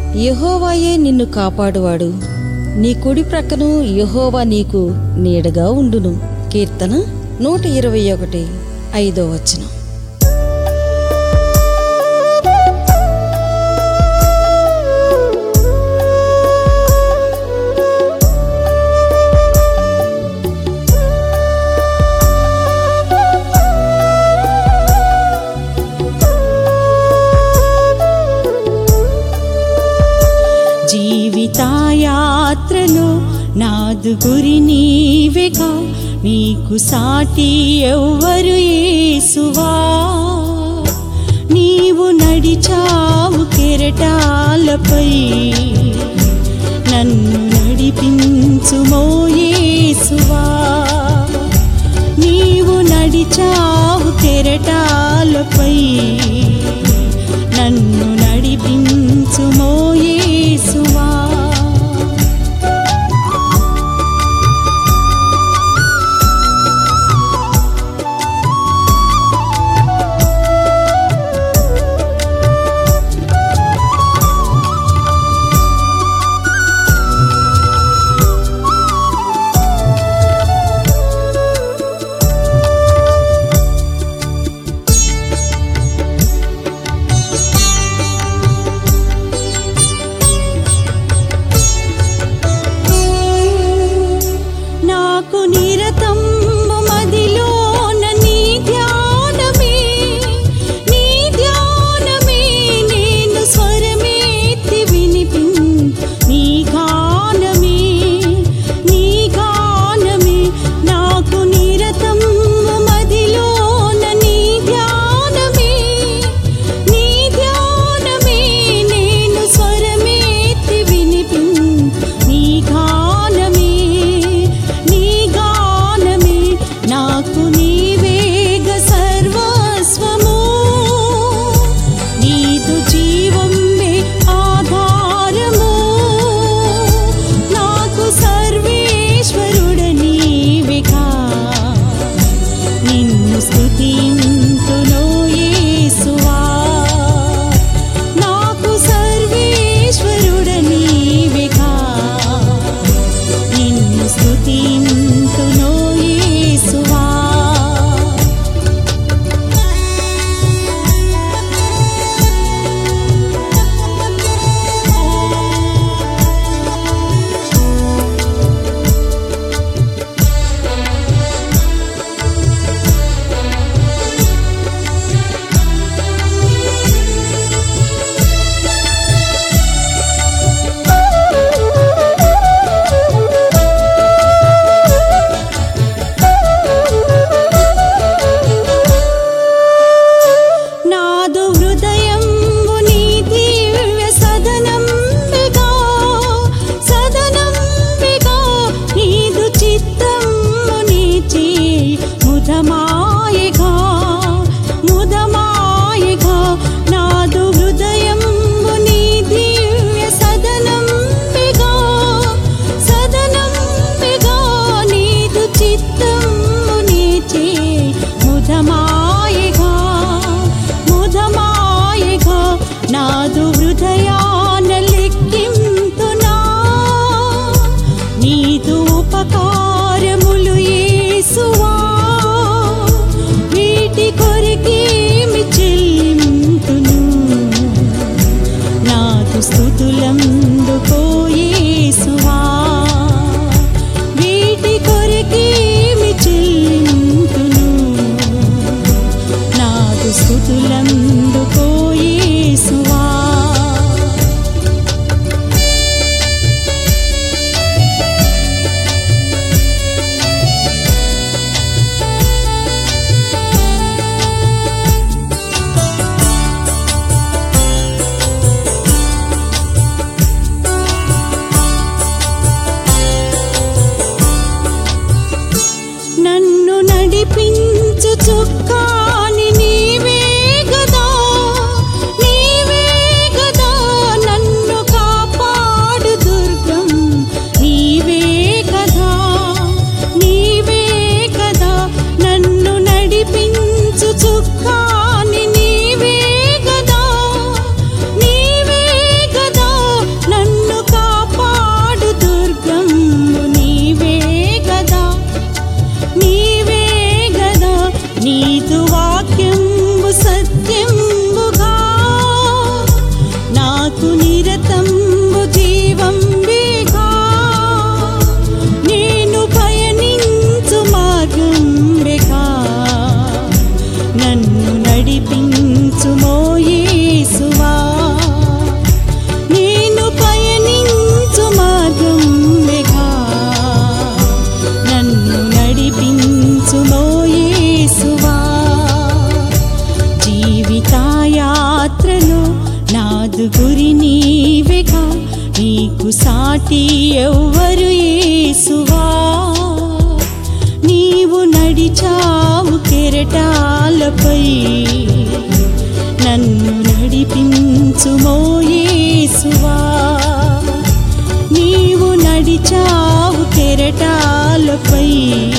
యెహోవాయే నిన్ను కాపాడువాడు నీ కుడి ప్రక్కను యెహోవా నీకు నీడగా ఉండును కీర్తన నూట ఇరవై ఒకటి ఐదో వచనం జీవితాయాత్రలో నాదు గురి నీవెగా నీకు సాటి ఎవ్వరు యేసువా నీవు నడిచావు కెరటాలపై నన్ను నడిపించుమో యేసువా నీవు నడిచావు కెరటాలపై నన్ను నడిపించుమో యేసువా నాకు నిరతం మదిలోన నీ ధ్యానమే నీ ధ్యానమే నేను స్వరమేత్తి వినిపిన్ నీ గానమే నీ గానమే నాకు నిరతం మదిలోన నీ ధ్యానమే నీ ధ్యానమే నేను స్వరమేత్తి వినిపిన్ నీ గానమే నీ గానమే నాకు నీవేగ సర్వస్వము నీదు జీవమే ఆధారము నాకు సర్వేశ్వరుడ నీవిగా నిన్ను స్తుతింతునో యేసువా నాకు సర్వేశ్వరుడ నీవిగా నిన్ను స్తుతింతునో యేసువా నాదు హృదయంబు నీ దివ్య సదనంబిగా సదనంబిగా నీదు చిత్తము నీచి ముదమాయగా ముదమాయగా నాదు హృదయంబు నీ దివ్య సదనంబిగా సదనంబిగా నీదు చిత్తము నీచి ముదమాయగా ముదమాయగా నాదు హృదయాన లెక్కింతునా నీదు ఉపకారములు యేసువా వీటి కొరకేమి చెల్లింతును నాదు స్థుతులందుకో యేసువా వీటి కొరకేమి చెల్లింతును నాదు స్థుతులందుకో యేసువా ఊపిరి నీవెగా నీకు సాటి ఎవ్వరు యేసువా నీవు నడిచావు కెరటాలపై నన్ను నడిపించు మోయేసువా నీవు నడిచావు కెరటాలపై